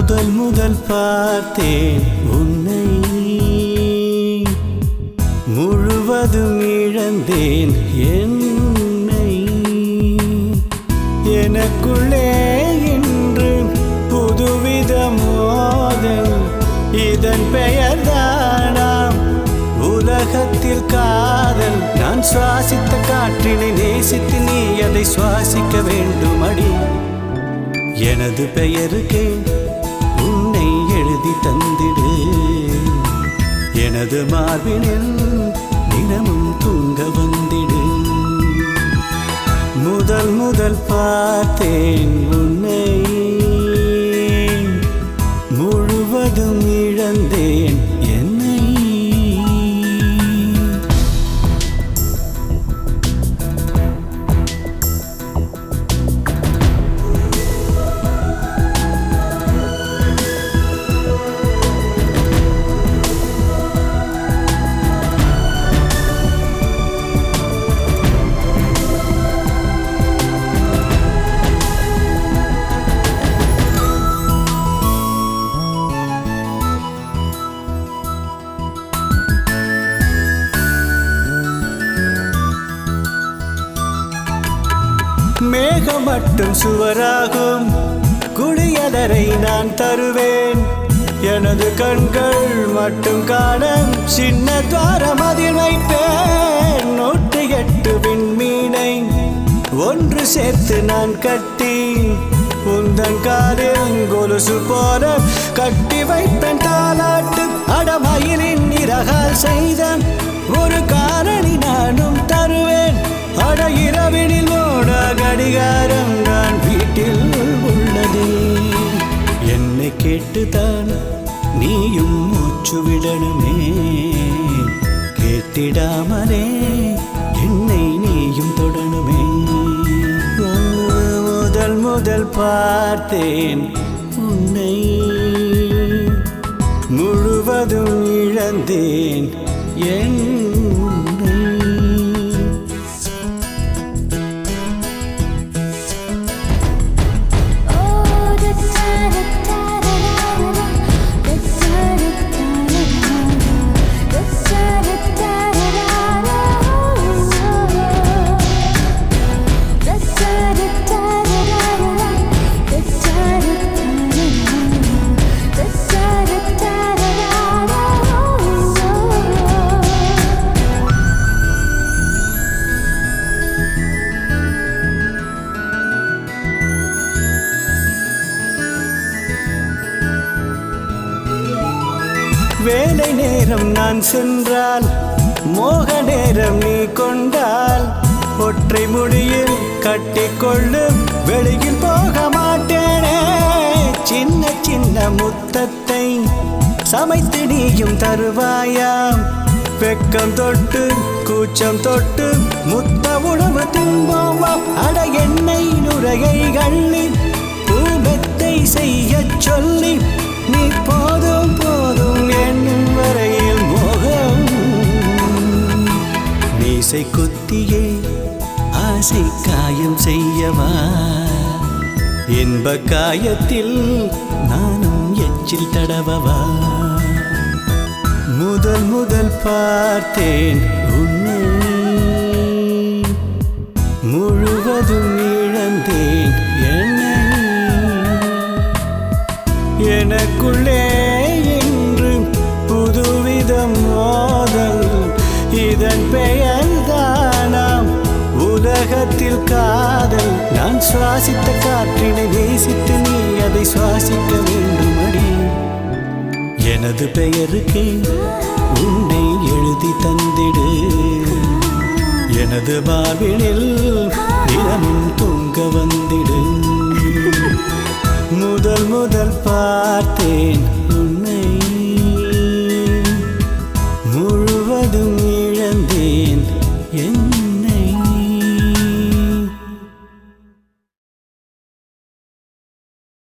முதல் முதல் பார்த்தேன் உன்னை முழுவதும் இழந்தேன் என்னை எனக்குள்ளே இன்று புதுவித மோதல் இதன் பெயர்தானாம் உலகத்தில் காதல் நான் சுவாசித்த காற்றினை நேசித்து நீ அதை சுவாசிக்க வேண்டுமடி எனது பெயருக்கே உன்னை எழுதி தந்திடு எனது மார்பினில் தினமும் தூங்க வந்திடு முதல் முதல் பார்த்தேன் உன்னை முழுவதும் இழந்தேன் என்னை மேகம் மட்டும் சுவராகும் குளியலரை நான் தருவேன் எனது கண்கள் மட்டும் காண சின்ன துவாரம் அதில் வைப்பேன் நூற்றி எட்டு விண்மீனை ஒன்று சேர்த்து நான் கட்டி உந்தன் காலில் கொலுசு போல கட்டி வைப்பேன் தாலாட்டு அடமயிலின் இறகால் செய்த ஒரு காரணி நானும் தருவேன் அட இரவினில் ஓட கடிகாரம் நான் வீட்டில் உள்ளது என்னை கேட்டுதான் நீயும் மூச்சு விடணுமே கேட்டிடாமலே என்னை நீயும் தொடணுமே முதல் முதல் பார்த்தேன் உன்னை முழுவதும் இழந்தேன் என்னை Oh, da da da da da da da da da da da வேலை நேரம் நான் சென்றால் மோக நேரம் நீ கொண்டால் ஒற்றை முடியில் கட்டிக்கொள்ளு வெளியில் போக மாட்டேனே சின்ன சின்ன முத்தத்தை சமைத்து நீயும் தருவாயாம் வெக்கம் தொட்டு கூச்சம் தொட்டு முத்த உணவு தும்போம் அட எண்ணெய் நுரையை கள்ளி பூமெத்தை செய்யச் சொல்லி நீ போதும் போதும் என்னும் வரையில் மோகம் மீசை குத்தியே ஆசை காயம் செய்யவா இன்ப காயத்தில் நானும் எச்சில் தடவவா முதல் முதல் பார்த்தேன் உன்னை முழுவதும் இழந்தேன் என்னை எனக்குள்ளே இன்று புதுவிதம் மோதல் இதன் பெயர்தானாம் உலகத்தில் காதல் நான் சுவாசித்த காற்றினை நேசித்து நீ அதை சுவாசிக்க வேண்டுமடி எனது பெயருக்கே உன்னை எழுதி தந்திடு எனது வாழ்வினில் தினமும் தூங்க வந்திடு முதல் முதல் பார்த்தேன்